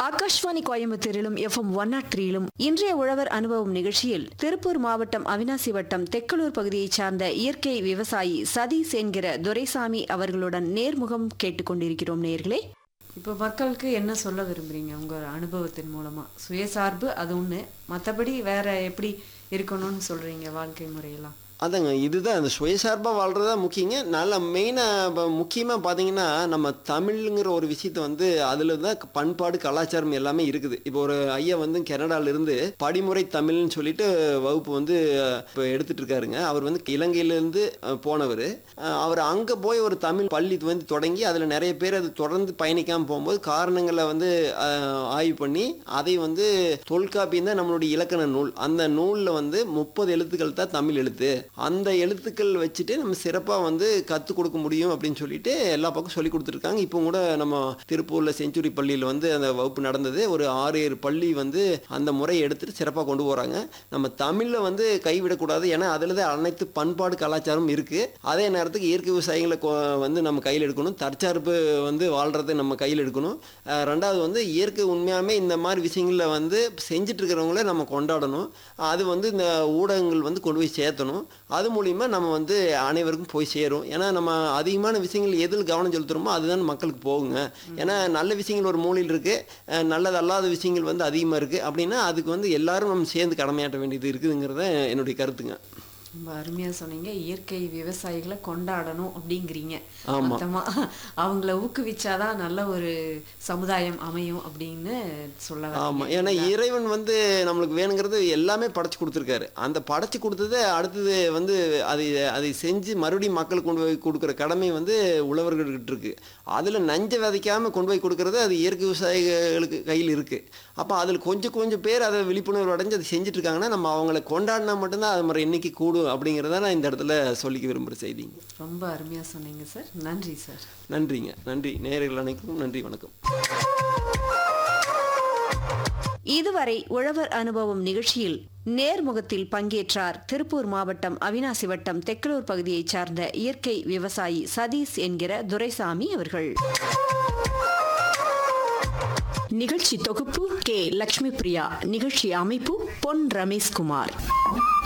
ஆகாஷ்வாணி கோயம்புத்தூரிலும் FM one naught த்ரீயிலும் இன்றைய உழவர் அனுபவம் நிகழ்ச்சியில் திருப்பூர் மாவட்டம் அவினாசி வட்டம் தெக்கலூர் பகுதியைச் சார்ந்த இயற்கை விவசாயி சதீஷ் என்கிற துரைசாமி அவர்களுடன் நேர்முகம் கேட்டுக்கொண்டிருக்கிறோம் நேர்களே இப்போ மக்களுக்கு என்ன சொல்ல விரும்புறீங்க உங்க அனுபவத்தின் மூலமா சுயசார்பு அது ஒண்ணு மற்றபடி வேற எப்படி இருக்கணும்னு சொல்றீங்க வாழ்க்கை முறையெல்லாம் அதாங்க இதுதான் அந்த சுயசார்பாக வாழ்கிறதா முக்கியங்க நல்ல மெயினாக இப்போ முக்கியமாக பார்த்தீங்கன்னா நம்ம தமிழுங்கிற ஒரு விஷயத்த வந்து அதில் தான் பண்பாடு கலாச்சாரம் எல்லாமே இருக்குது இப்போ ஒரு ஐயா வந்து கனடால இருந்து படிமுறை தமிழ்னு சொல்லிட்டு வகுப்பு வந்து இப்போ எடுத்துட்டு இருக்காருங்க அவர் வந்து இலங்கையிலேருந்து போனவர் அவர் அங்கே போய் ஒரு தமிழ் பள்ளி வந்து தொடங்கி அதில் நிறைய பேர் அது தொடர்ந்து பயணிக்காமல் போகும்போது காரணங்களை வந்து அஹ், ஆய்வு பண்ணி அதை வந்து தொல்காப்பியம் தான் நம்மளுடைய இலக்கண நூல் அந்த நூலில் வந்து முப்பது எழுத்துக்கள் தான் தமிழ் எழுத்து அந்த எழுத்துக்கள் வச்சுட்டு நம்ம சிறப்பாக வந்து கற்றுக் கொடுக்க முடியும் அப்படின்னு சொல்லிட்டு எல்லா பக்கம் சொல்லி கொடுத்துருக்காங்க இப்போ கூட நம்ம திருப்பூரில் செஞ்சுரி பள்ளியில் வந்து அந்த வகுப்பு நடந்தது ஒரு ஆறு ஏழு பள்ளி வந்து அந்த முறையை எடுத்துட்டு சிறப்பாக கொண்டு போகிறாங்க நம்ம தமிழில் வந்து கைவிடக்கூடாது ஏன்னா அதில் தான் அனைத்து பண்பாடு கலாச்சாரம் இருக்குது அதே நேரத்துக்கு இயற்கை விவசாயிகளை கொ- வந்து நம்ம கையில் எடுக்கணும் தற்சார்பு வந்து வாழ்கிறத நம்ம கையில் எடுக்கணும் அஹ் ரெண்டாவது வந்து இயற்கை உண்மையாலுமே இந்த மாதிரி விஷயங்களில் வந்து செஞ்சுட்டு இருக்கிறவங்கள நம்ம கொண்டாடணும் அது வந்து இந்த ஊடகங்கள் வந்து கொண்டு போய் சேர்த்தணும் அது மூலிமா நம்ம வந்து அனைவருக்கும் போய் சேரும் ஏன்னா நம்ம அதிகமான விஷயங்கள் எதில் கவனம் செலுத்துகிறோமோ அதுதான் மக்களுக்கு போகுங்க ஏன்னா நல்ல விஷயங்கள் ஒரு மூலையில் இருக்குது நல்லது அல்லாத விஷயங்கள் வந்து அதிகமாக இருக்குது அப்படின்னா அதுக்கு வந்து எல்லாரும் நம்ம சேர்ந்து கடமையாற்ற வேண்டியது இருக்குதுங்கிறத என்னுடைய கருத்துங்க ரொம்ப அருமையா சொன்னீங்க இயற்கை விவசாயிகளை கொண்டாடணும் அப்படிங்கிறீங்க ஆமா. மொத்தமா அவங்கள ஊக்குவிச்சாதான் நல்ல ஒரு சமுதாயம் அமையும் அப்படின்னு சொல்ல வரீங்க. ஆமாம் ஏன்னா இறைவன் வந்து நம்மளுக்கு வேணுங்கிறது எல்லாமே படைச்சு கொடுத்துருக்காரு அந்த படைச்சு கொடுத்ததை அடுத்தது வந்து அதை அதை செஞ்சு மறுபடியும் மக்களுக்கு கொண்டு போய் கொடுக்குற கடமை வந்து உழவர்கள்கிட்ட இருக்கு அதில் நஞ்சை விதைக்காமல் கொண்டு போய் கொடுக்கறது அது இயற்கை விவசாயிகளுக்கு கையில் இருக்குது அப்போ அதில் கொஞ்சம் கொஞ்சம் பேர் அதை விழிப்புணர்வு அடைஞ்சு அதை செஞ்சுட்டு இருக்காங்கன்னா நம்ம அவங்கள கொண்டாடினா மட்டும்தான் அது மாதிரி எண்ணிக்கை கூடும் அப்படிங்கிறத நான் இந்த இடத்துல சொல்லிக்க விரும்புகிற செய்திங்க ரொம்ப அருமையா சொன்னீங்க சார் நன்றி சார் நன்றிங்க நன்றி நேயர்கள் அனைவருக்கும் நன்றி வணக்கம் இதுவரை உழவர் அனுபவம் நிகழ்ச்சியில் நேர்முகத்தில் பங்கேற்றார் திருப்பூர் மாவட்டம் அவினாசி வட்டம் தெக்கலூர் பகுதியைச் சார்ந்த இயற்கை விவசாயி சதீஷ் என்கிற துரைசாமி அவர்கள் நிகழ்ச்சி தொகுப்பு கே லட்சுமி பிரியா நிகழ்ச்சி அமைப்பு பொன் ரமேஷ்குமார்